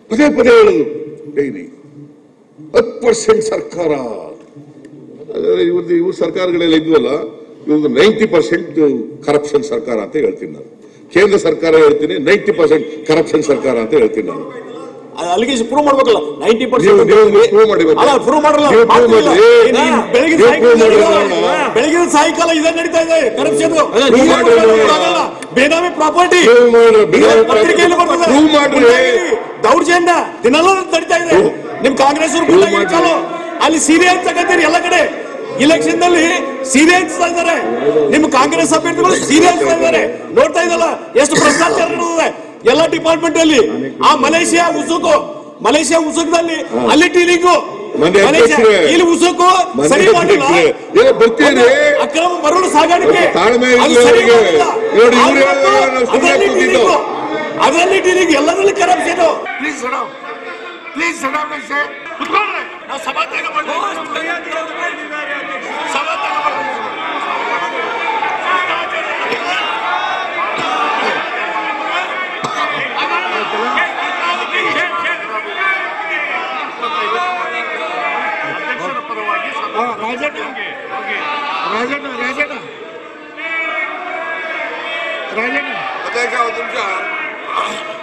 ಪದೇ ಪದೇ ಹೇಳುದು ಡೈಲಿ ಹತ್ತು ಪರ್ಸೆಂಟ್ ಸರ್ಕಾರ ಅದೇ ಇವ್ರದ್ದು ಇವ್ರ ಸರ್ಕಾರಗಳೆಲ್ಲ ಇದ್ವಲ್ಲ ಇವ್ರದ್ದು ನೈಂಟಿ ಪರ್ಸೆಂಟ್ ಕರಪ್ಷನ್ ಸರ್ಕಾರ ಅಂತ ಹೇಳ್ತೀನಿ ನಾನು ಕೇಂದ್ರ ಸರ್ಕಾರ ಹೇಳ್ತೀನಿ ನೈಂಟಿ ಪರ್ಸೆಂಟ್ ಕರಪ್ಷನ್ ಸರ್ಕಾರ ಅಂತ ಹೇಳ್ತೀನಿ ನಾನು ಅದು ಅಲ್ಲಿಗೆ ಪ್ರೂವ್ ಮಾಡ್ಬೇಕಲ್ಲ ನೈಂಟಿ ನೀವು- ನೀವು ಪರ್ಸೆಂಟ್ prove ಮಾಡಿ ಮತ್ತೆ. ಅಲ್ಲ ಪ್ರೂವ್ ಮಾಡಲ್ಲ ನೀವು prove ಮಾಡ್ತಿಲ್ಲ. ಮಾಡಿ. ಏನ್ ನೀನ್ ಬೆಳಗಿನ ನೀವು ಸಾಯಂಕಾಲ prove ಮಾಡಿ ನಡೀತಾ ಇದೆ. ನೋಡೋಣ. ಬೆಳಗಿನ ಸಾಯಂಕಾಲ ಇದೇ ನಡೀತಾ ಇದೆ ಕರಪ್ಷನ್ prove ಮಾಡಿ ನೋಡೋಣ. ಬೇನಾಮಿ ಪ್ರಾಪರ್ಟಿ Prove ಮಾಡಿ, ಬೇನಾಮಿ ಪತ್ರಿಕೆಯಲ್ಲಿ property. ಬರ್ತದೆ Prove ಮಾಡ್ರಿ. ಗುಂಡಾಗಿರಿ, ದೌರ್ಜನ್ಯ ದಿನಲ್ಲ ನಡೀತಾ ಇದೆ Prove. ನಿಮ್ ಕಾಂಗ್ರೆಸ್ ಅವರು Prove ಗುಂಡಾಗಿರಿ ಮಾಡ್ರಿ. ಚಾಲು ಅಲ್ಲಿ ಸೀರೆ ತಗತ್ತೀರಿ ಎಲ್ಲ ಕಡೆ ಇಲೆಕ್ಷನ್ ನಲ್ಲಿ ಸೀರೆ ಹಂಚ್ತಾ ಇದ್ದಾರೆ ನಿಮ್ ಕಾಂಗ್ರೆಸ್ ಅಭ್ಯರ್ಥಿಗಳು ಸೀರೆ ಹಂಚ್ತಾ ಇದ್ದಾರೆ ನೋಡ್ತಾ ಇದ್ದಲ್ಲ ಎಷ್ಟು ಭ್ರಷ್ಟಾಚಾರ ನಡೆದಿದೆ ಎಲ್ಲ ಡಿಪಾರ್ಟ್ಮೆಂಟ್ ಅಲ್ಲಿ ಆ ಮಲೇಷಿಯಾ ಉಸುಕು ಮಲೇಷಿಯಾ ಉಸುಕದಲ್ಲಿ ಅಲ್ಲಿ ಟೀಲಿಂಗು ಮನೆ ಮಲೇಷಿಯಾ ಅಧ್ಯಕ್ಷರೇ. ಇಲ್ಲಿ ಉಸುಕು ಮನೆ ಸರಿ ಮಾಡಿಲ್ಲ ಅಧ್ಯಕ್ಷರೇ. ಏನೋ ಬರ್ತೀರಿ? ಅಕ್ರಮ ಮರಳು ಸಾಗಾಣಿಕೆ ತಾಳ್ಮೆ ಅದು ಇಲ್ಲ ಸರಿ ಇವರಿಗೆ. ಮಾಡಿಲ್ಲ. ನೋಡಿ, ಇವ್ರು ಅದು ಹೇಳಿದ್ರೆ ನಾವು ಸುಮ್ನೆ ಅದರಲ್ಲಿ ಕೂತಿದ್ದು. ಟೀಲಿಂಗು. ಅದರಲ್ಲಿ ಟೀಲಿಂಗ್ ಎಲ್ಲದರಲ್ಲಿ corruption please sit down please sit down sir ಕುತ್ಕೊಳ್ರಿ ನಾವು ಸಭಾತ್ಯಾಗ ಮಾಡ್ತೀವಿ ಸಭಾತ್ಯಾಗ ಮಾಡ್ತೀವಿ ಅಧ್ಯಕ್ಷರ ಪರವಾಗಿ ರಾಜಣ್ಣ ರಾಜಣ್ಣ ರಾಜಣ್ಣ ರಾಜಣ್ಣ ಅಧ್ಯಕ್ಷ ಒಂದು ನಿಮಿಷ